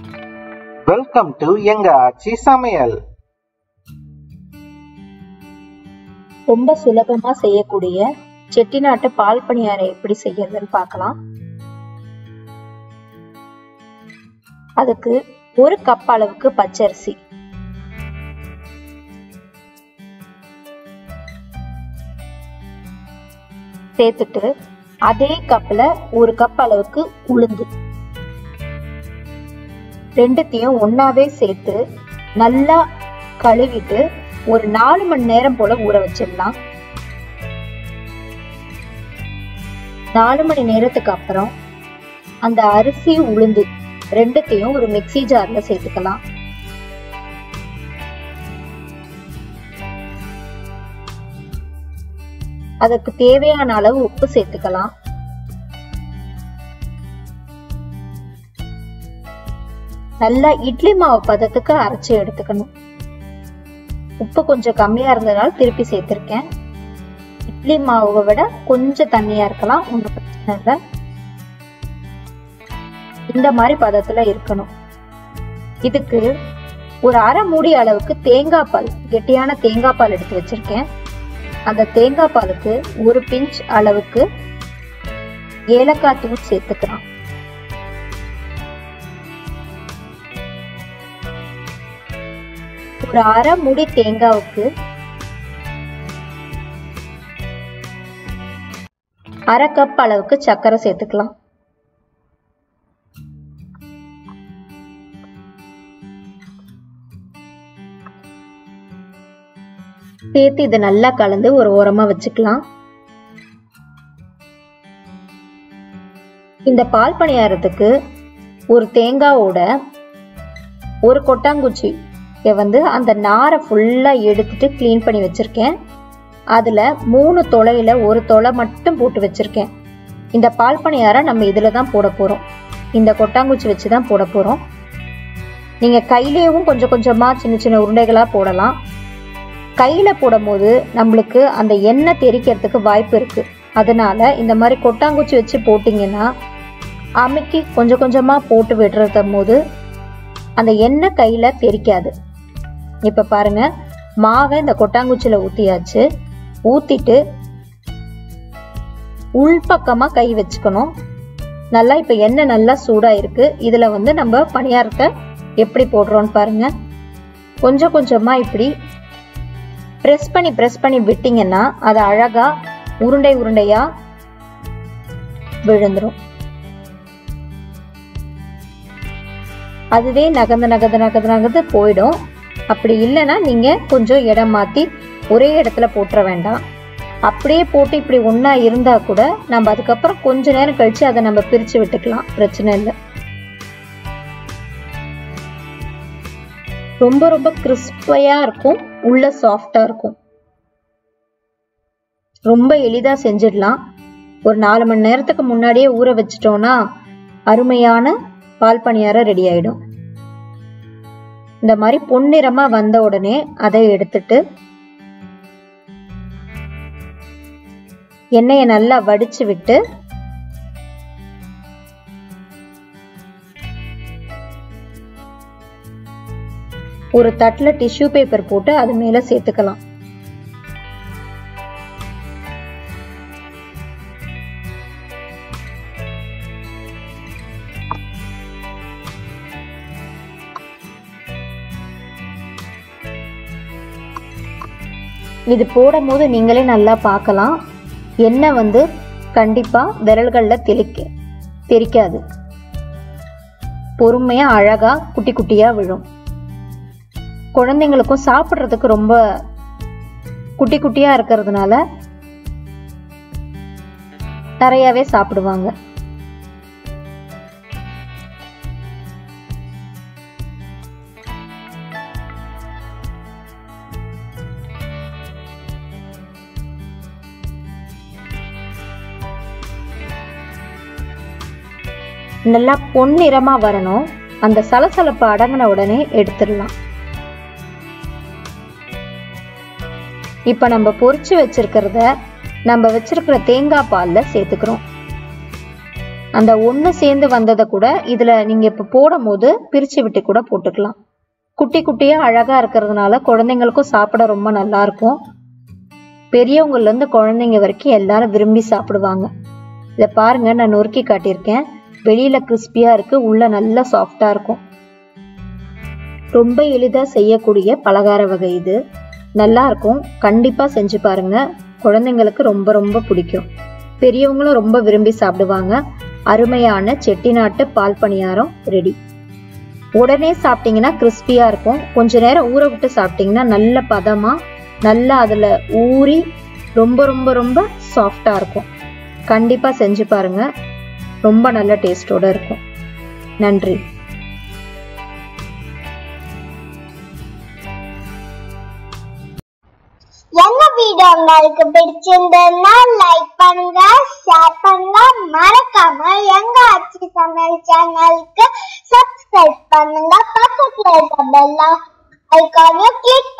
welcome to எங்க ஆச்சி சமையல் ரொம்ப சுலபமா செய்யக்கூடிய செட்டிநாட்டு பால் பணியாரம் எப்படி செய்யறதுன்னு பார்க்கலாம் அதுக்கு ஒரு கப் அளவுக்கு பச்சரிசி சேர்த்துட்டு அதே கப்ல ஒரு கப் அளவுக்கு உளுந்து ரெண்டுத்தையும் ஒன்னாவே சேர்த்து நல்லா கழுவிட்டு ஒரு நாலு மணி நேரம் போல ஊற வச்சிடலாம் நாலு மணி நேரத்துக்கு அப்புறம் அந்த அரிசி உளுந்து ரெண்டுத்தையும் ஒரு மிக்ஸி ஜார்ல சேர்த்துக்கலாம் அதுக்கு தேவையான அளவு உப்பு சேர்த்துக்கலாம் நல்லா இட்லி மாவு பதத்துக்கு அரைச்சு எடுத்துக்கணும் உப்பு கொஞ்சம் கம்மியா இருந்ததுனால திருப்பி சேர்த்திருக்கேன் இட்லி மாவை விட கொஞ்சம் தண்ணியா இருக்கலாம் ஒன்றும் பிரச்சனை இல்லை இந்த மாதிரி பதத்துல இருக்கணும் இதுக்கு ஒரு அரை மூடி அளவுக்கு தேங்காய் பால் கெட்டியான தேங்காய் பால் எடுத்து வச்சிருக்கேன் அந்த தேங்காய் பாலுக்கு ஒரு பிஞ்ச் அளவுக்கு ஏலக்காய் தூள் சேர்த்துக்கலாம் ஒரு அரை முடி தேங்காவுக்கு அரை கப் அளவுக்கு சர்க்கரை சேர்த்துக்கலாம் சேர்த்து இது நல்லா கலந்து ஒரு ஓரமா வச்சுக்கலாம் இந்த பால் பணியாரத்துக்கு ஒரு தேங்காவோட ஒரு கொட்டாங்குச்சி வந்து அந்த நாரை ஃபுல்லா எடுத்துட்டு க்ளீன் பண்ணி வச்சிருக்கேன் அதுல மூணு தொலையில ஒரு தொலை மட்டும் போட்டு வச்சிருக்கேன் இந்த பால் பணியாரம் நம்ம இதுல தான் போட போறோம் இந்த கொட்டாங்குச்சி வச்சு தான் போட போறோம் நீங்க கையிலேயும் கொஞ்சம் கொஞ்சமா சின்ன சின்ன உருண்டைகளா போடலாம் கையில போடும்போது நம்மளுக்கு அந்த எண்ணெய் தெறிக்கிறதுக்கு வாய்ப்பு இருக்கு அதனால இந்த மாதிரி கொட்டாங்குச்சி வச்சு போட்டிங்கன்னா அமுக்கி கொஞ்சம் கொஞ்சமா போட்டு விடுறத போது அந்த எண்ணெய் கையில தெறிக்காது இப்ப பாருங்க மாவை இந்த கொட்டாங்குச்சியில ஊத்தியாச்சு ஊத்திட்டு உள்பக்கமா கை வச்சுக்கணும் நல்லா இப்ப எண்ணெய் நல்லா சூடா இருக்கு இதுல வந்து நம்ம பணியாரத்தை எப்படி போடுறோம்னு பாருங்க கொஞ்சம் கொஞ்சமா இப்படி ப்ரெஸ் பண்ணி ப்ரெஸ் பண்ணி விட்டீங்கன்னா அது அழகா உருண்டை உருண்டையா விழுந்துரும் அதுவே நகர்ந்து நகர்ந்து நகர்ந்து நகர்ந்து போயிடும் அப்படி இல்லைன்னா நீங்க கொஞ்சம் இடம் மாத்தி ஒரே இடத்துல போட்டுற வேண்டாம் அப்படியே போட்டு இப்படி ஒன்னா இருந்தா கூட நம்ம அதுக்கப்புறம் கொஞ்ச நேரம் கழிச்சு அதை நம்ம பிரிச்சு விட்டுக்கலாம் பிரச்சனை இல்லை ரொம்ப ரொம்ப கிறிஸ்பையா இருக்கும் உள்ள சாஃப்டா இருக்கும் ரொம்ப எளிதா செஞ்சிடலாம் ஒரு நாலு மணி நேரத்துக்கு முன்னாடியே ஊற வச்சிட்டோம்னா அருமையான பால் பணியாரம் ரெடி ஆயிடும் இந்த மாதிரி பொன்னிறமா வந்த உடனே அதை எடுத்துட்டு எண்ணெயை நல்லா வடிச்சு விட்டு ஒரு தட்டுல டிஷ்யூ பேப்பர் போட்டு அது மேல சேர்த்துக்கலாம் இது போடும் போது நீங்களே நல்லா பார்க்கலாம் எண்ணெய் வந்து கண்டிப்பா விரல்களில் தெளிக்க தெரிக்காது பொறுமையா அழகா குட்டி குட்டியா விழும் குழந்தைங்களுக்கும் சாப்பிட்றதுக்கு ரொம்ப குட்டி குட்டியா இருக்கிறதுனால நிறையாவே சாப்பிடுவாங்க நல்லா பொன்னிறமா வரணும் அந்த சலசலப்பு அடங்கின உடனே எடுத்துடலாம் இப்ப நம்ம பொரிச்சு வச்சிருக்கிறத நம்ம வச்சிருக்கிற தேங்காய் பால்ல சேர்த்துக்கிறோம் அந்த ஒன்று சேர்ந்து வந்ததை கூட இதில் நீங்கள் இப்போ போடும் போது பிரித்து விட்டு கூட போட்டுக்கலாம் குட்டி குட்டியாக அழகாக இருக்கிறதுனால குழந்தைங்களுக்கும் சாப்பிட ரொம்ப நல்லா இருக்கும் பெரியவங்கள்லேருந்து குழந்தைங்க வரைக்கும் எல்லாரும் விரும்பி சாப்பிடுவாங்க இதை பாருங்க நான் நொறுக்கி காட்டியிருக்கேன் வெளியில் கிறிஸ்பியாக இருக்குது உள்ளே நல்லா சாஃப்டாக இருக்கும் ரொம்ப எளிதாக செய்யக்கூடிய பலகார வகை இது நல்லா இருக்கும் கண்டிப்பாக செஞ்சு பாருங்க குழந்தைங்களுக்கு ரொம்ப ரொம்ப பிடிக்கும் பெரியவங்களும் ரொம்ப விரும்பி சாப்பிடுவாங்க அருமையான செட்டிநாட்டு பால் பணியாரம் ரெடி உடனே சாப்பிட்டீங்கன்னா கிறிஸ்பியாக இருக்கும் கொஞ்ச நேரம் ஊற விட்டு சாப்பிட்டீங்கன்னா நல்ல பதமாக நல்லா அதில் ஊறி ரொம்ப ரொம்ப ரொம்ப சாஃப்டாக இருக்கும் கண்டிப்பாக செஞ்சு பாருங்க ரொம்ப நல்ல டேஸ்டோட இருக்கும் நன்றி எங்க வீடியோ உங்களுக்கு பிடிச்சிருந்ததுன்னா லைக் பண்ணுங்க ஷேர் பண்ணுங்க மறக்காம எங்க ஆச்சி சமையல் சேனலுக்கு சப்ஸ்கிரைப் பண்ணுங்க பக்கத்துல இருக்க பெல் ஐக்கானையும் கிளிக்